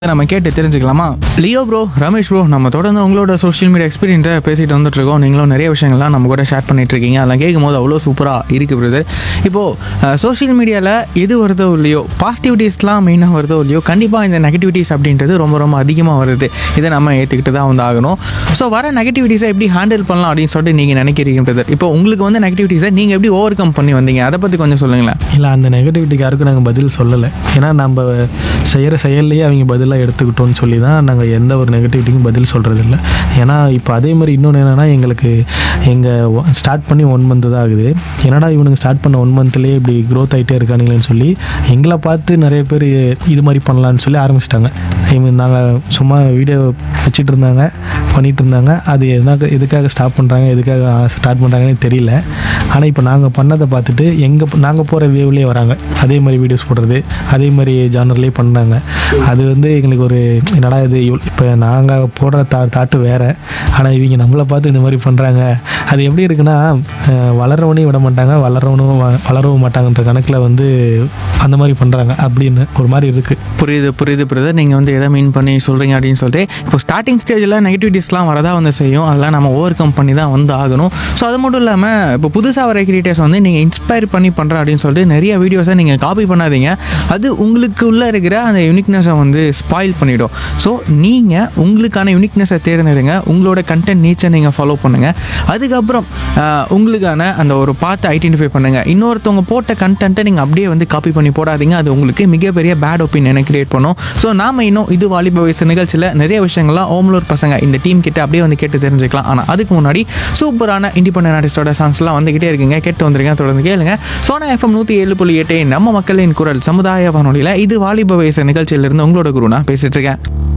நம்ம கேட்டு தெரிஞ்சுக்கலாமா லியோ ப்ரோ ரமேஷ் ப்ரோ நம்ம தொடர்ந்து உங்களோட சோஷியல் மீடியா எக்ஸ்பீரியன்ஸை பேசிட்டு வந்துட்டு இருக்கோம் நீங்களும் நிறைய விஷயங்கள்லாம் நம்ம கூட ஷேர் பண்ணிட்டு இருக்கீங்க அதெல்லாம் கேட்கும் போது அவ்வளோ சூப்பராக இருக்கு பிரதர் இப்போது சோஷியல் மீடியாவில் எது வருதோ இல்லையோ பாசிட்டிவிட்டிஸ்லாம் மெயினாக வருதோ இல்லையோ கண்டிப்பாக இந்த நெகட்டிவிட்டிஸ் அப்படின்றது ரொம்ப ரொம்ப அதிகமாக வருது இதை நம்ம ஏற்றுக்கிட்டு தான் வந்து ஆகணும் ஸோ வர நெகட்டிவிட்டிஸை எப்படி ஹேண்டில் பண்ணலாம் அப்படின்னு சொல்லிட்டு நீங்கள் நினைக்கிறீங்க பிரதர் இப்போ உங்களுக்கு வந்து நெகட்டிவிட்டிஸை நீங்கள் எப்படி ஓவர் கம் பண்ணி வந்தீங்க அதை பற்றி கொஞ்சம் சொல்லுங்களேன் இல்லை அந்த நெகட்டிவிட்டிக்கு யாருக்கும் நாங்கள் பதில் சொல்லலை ஏன்னா நம்ம செய்கிற செயல்லையே அவங்க பதிலாக எடுத்துக்கிட்டோம்னு சொல்லி தான் நாங்கள் எந்த ஒரு நெகட்டிவிட்டிக்கும் பதில் சொல்கிறது இல்லை ஏன்னா இப்போ அதே மாதிரி இன்னொன்று என்னென்னா எங்களுக்கு எங்கள் ஸ்டார்ட் பண்ணி ஒன் மந்த் தான் ஆகுது என்னடா இவனுங்க ஸ்டார்ட் பண்ண ஒன் மந்த்லேயே இப்படி க்ரோத் ஆகிட்டே இருக்கானுங்களேன்னு சொல்லி எங்களை பார்த்து நிறைய பேர் இது மாதிரி பண்ணலான்னு சொல்லி ஆரம்பிச்சிட்டாங்க இவங்க நாங்கள் சும்மா வீடியோ வச்சுட்டு இருந்தாங்க பண்ணிட்டு இருந்தாங்க அது எதுனாக எதுக்காக ஸ்டாப் பண்ணுறாங்க எதுக்காக ஸ்டார்ட் பண்ணுறாங்கன்னு தெரியல ஆனால் இப்போ நாங்கள் பண்ணதை பார்த்துட்டு எங்கள் நாங்கள் போகிற வேவ்லேயே வராங்க அதே மாதிரி வீடியோஸ் போடுறது அதே மாதிரி ஜானர்லேயே பண்ணாங்க அது வந்து எங்களுக்கு ஒரு என்னடா இது இப்போ நாங்கள் போடுற தா தாட்டு வேறு ஆனால் இவங்க நம்மளை பார்த்து இந்த மாதிரி பண்ணுறாங்க அது எப்படி இருக்குன்னா அஹ், வளர்றவனையும் விட மாட்டாங்க வளரவனும் வ- வளரவும் மாட்டாங்கன்ற கணக்கில் வந்து அந்த மாதிரி பண்ணுறாங்க அப்படின்னு ஒரு மாதிரி இருக்குது புரியுது புரியுது பிரதர் நீங்கள் வந்து எதை மீன் பண்ணி சொல்கிறீங்க அப்படின்னு சொல்லிட்டு இப்போ ஸ்டார்டிங் ஸ்டேஜில் நெகட்டிவிட்டிஸ்லாம் வரதா வந்து செய்யும் அதெல்லாம் நம்ம ஓவர் கம் பண்ணி தான் வந்து ஆகணும் ஸோ அது மட்டும் இல்லாமல் இப்போ புதுசாக வர கிரியேட்டர்ஸ் வந்து நீங்கள் இன்ஸ்பயர் பண்ணி பண்ணுறேன் அப்படின்னு சொல்லிட்டு நிறைய வீடியோஸை நீங்கள் காப்பி பண்ணாதீங்க அது உங்களுக்கு உள்ளே இருக்கிற அந்த யூனிக்னஸை வந்து ஸ்பாயில் பண்ணிடும் ஸோ நீங்கள் உங்களுக்கான யூனிக்னஸை தேர்ந்தெடுங்க உங்களோட கண்டென்ட் நீச்சை நீங்கள் ஃபாலோ பண்ணுங்கள் அதுக்கப்புறம் ஆஹ், உங்களுக்கான அந்த ஒரு பார்த்து ஐடென்டிஃபை பண்ணுங்கள் இன்னொருத்தவங்க போட்ட கண்டென்ட்டை நீங்கள் அப்படியே வந்து காப்பி பண்ணி போடாதீங்க அது உங்களுக்கு மிகப்பெரிய பேட் ஒப்பீனியனை கிரியேட் பண்ணும் ஸோ நாம இன்னும் இது வாலிப வயசு நிகழ்ச்சியில் நிறைய விஷயங்கள்லாம் ஓமலூர் பசங்க இந்த டீம் கிட்ட அப்படியே வந்து கேட்டு தெரிஞ்சுக்கலாம் ஆனால் அதுக்கு முன்னாடி சூப்பரான இண்டிபெண்டன்ட் ஆர்டிஸ்டோட சாங்ஸ்லாம் வந்துகிட்டே இருக்குங்க கேட்டு வந்துருங்க தொடர்ந்து கேளுங்க சோனா எஃப்எம் நூற்றி ஏழு புள்ளி எட்டு நம்ம மக்களின் குரல் சமுதாய வானொலியில் இது வாலிப வயசு நிகழ்ச்சியிலிருந்து உங்களோட குரு நான் பேசிட்டு இருக்கேன்